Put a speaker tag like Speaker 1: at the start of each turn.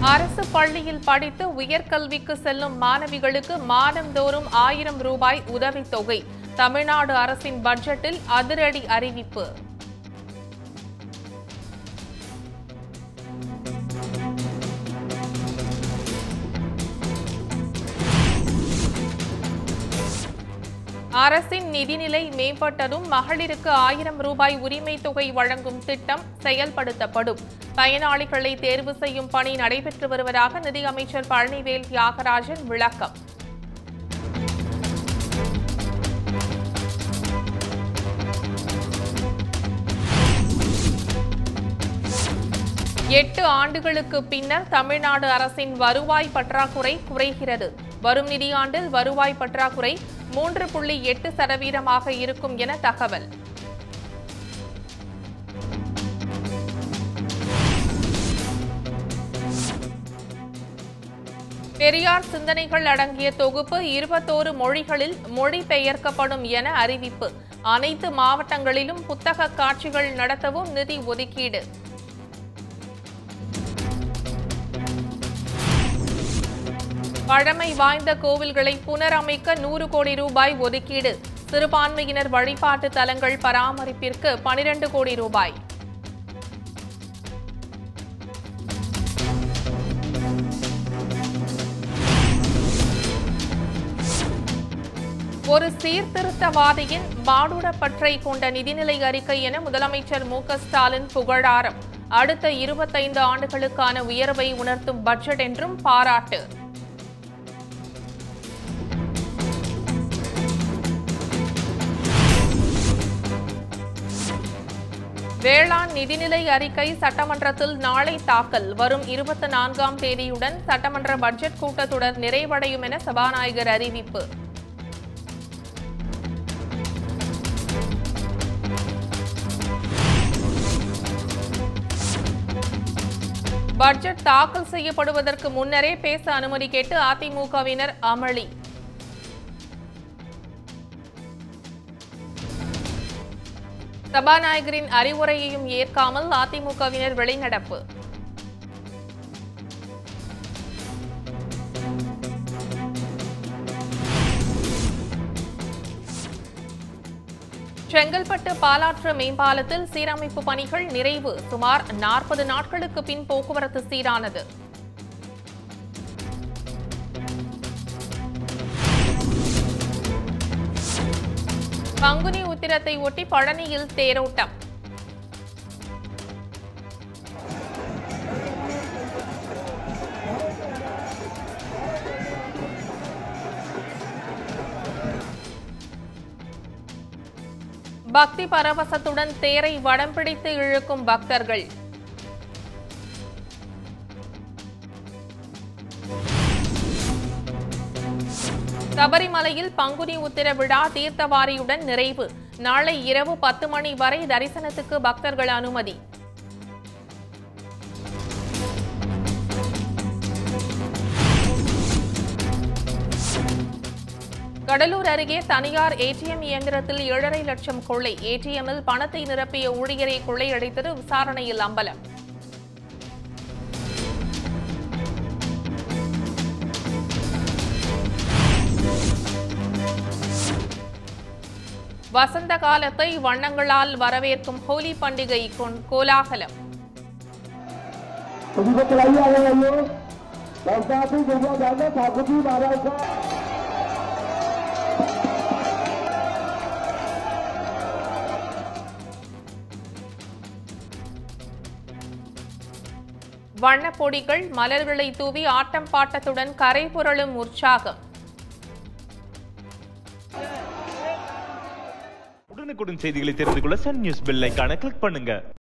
Speaker 1: அரசு பள்ளியில் படித்து உயர்கல்விக்கு செல்லும் மாணவிகளுக்கு மாதந்தோறும் ஆயிரம் ரூபாய் உதவித்தொகை தமிழ்நாடு அரசின் பட்ஜெட்டில் அதிரடி அறிவிப்பு அரசின் நிதிநிலை மேம்பட்டதும் மகளிருக்கு ஆயிரம் ரூபாய் உரிமை தொகை வழங்கும் திட்டம் செயல்படுத்தப்படும் பயனாளிகளை தேர்வு செய்யும் பணி நடைபெற்று வருவதாக நிதியமைச்சர் பழனிவேல் தியாகராஜன் விளக்கம் எட்டு ஆண்டுகளுக்கு பின்னர் தமிழ்நாடு அரசின் வருவாய் பற்றாக்குறை குறைகிறது வரும் நிதியாண்டில் வருவாய் பற்றாக்குறை மூன்று புள்ளி எட்டு சதவீதமாக இருக்கும் என தகவல் பெரியார் சிந்தனைகள் அடங்கிய தொகுப்பு இருபத்தோரு மொழிகளில் மொழிபெயர்க்கப்படும் என அறிவிப்பு அனைத்து மாவட்டங்களிலும் புத்தக காட்சிகள் நடத்தவும் நிதி ஒதுக்கீடு பழமை வாய்ந்த கோவில்களை புனரமைக்க நூறு கோடி ரூபாய் ஒதுக்கீடு சிறுபான்மையினர் வழிபாட்டு தலங்கள் பராமரிப்பிற்கு பனிரெண்டு கோடி ரூபாய் ஒரு சீர்திருத்தவாதியின் மானுடப்பற்றை கொண்ட நிதிநிலை அறிக்கை என முதலமைச்சர் மு க ஸ்டாலின் புகழாரம் அடுத்த இருபத்தைந்து ஆண்டுகளுக்கான உயர்வை உணர்த்தும் பட்ஜெட் என்றும் பாராட்டு வேளாண் நிதிநிலை அறிக்கை சட்டமன்றத்தில் நாளை தாக்கல் வரும் இருபத்தி நான்காம் தேதியுடன் சட்டமன்ற பட்ஜெட் கூட்டத்தொடர் நிறைவடையும் என சபாநாயகர் அறிவிப்பு பட்ஜெட் தாக்கல் செய்யப்படுவதற்கு முன்னரே பேச அனுமதி கேட்டு அதிமுகவினர் அமளி சபாநாயகரின் அறிவுரையையும் ஏற்காமல் அதிமுகவினர் வெளிநடப்பு செங்கல்பட்டு பாலாற்று மேம்பாலத்தில் சீரமைப்பு பணிகள் நிறைவு சுமார் நாற்பது நாட்களுக்கு பின் போக்குவரத்து சீரானது பங்குனி உத்திரத்தை ஒட்டி பழனியில் தேரோட்டம் பக்தி பரவசத்துடன் தேரை வடம் பிடித்து இழுக்கும் பக்தர்கள் சபரிமலையில் பங்குனி உத்திர விழா தீர்த்தவாரியுடன் நிறைவு நாளை இரவு பத்து மணி வரை தரிசனத்துக்கு பக்தர்கள் அனுமதி கடலூர் அருகே தனியார் ஏடிஎம் இயந்திரத்தில் ஏழரை லட்சம் கொள்ளை ஏடிஎம்மில் பணத்தை நிரப்பிய ஊழியரை கொள்ளையடித்தது விசாரணையில் அம்பலம் வசந்த காலத்தை வண்ணங்களால் வரவேற்கும் ஹோலி பண்டிகை கொண்- கோலாகலம்
Speaker 2: सभी को खिलाइए आगे आइए पंचायती दुर्गा जाने ठाकुर जी महाराज का
Speaker 1: வண்ணப்பொடிகள் மலர்களை தூவி ஆட்டம் பாட்டத்துடன் கரை புரளும் உற்சாகம்
Speaker 3: உடனுக்குடன் செய்திகளை தெரிந்து கொள்ள சன் நியூஸ் பெல் ஐகானை கிளிக் பண்ணுங்க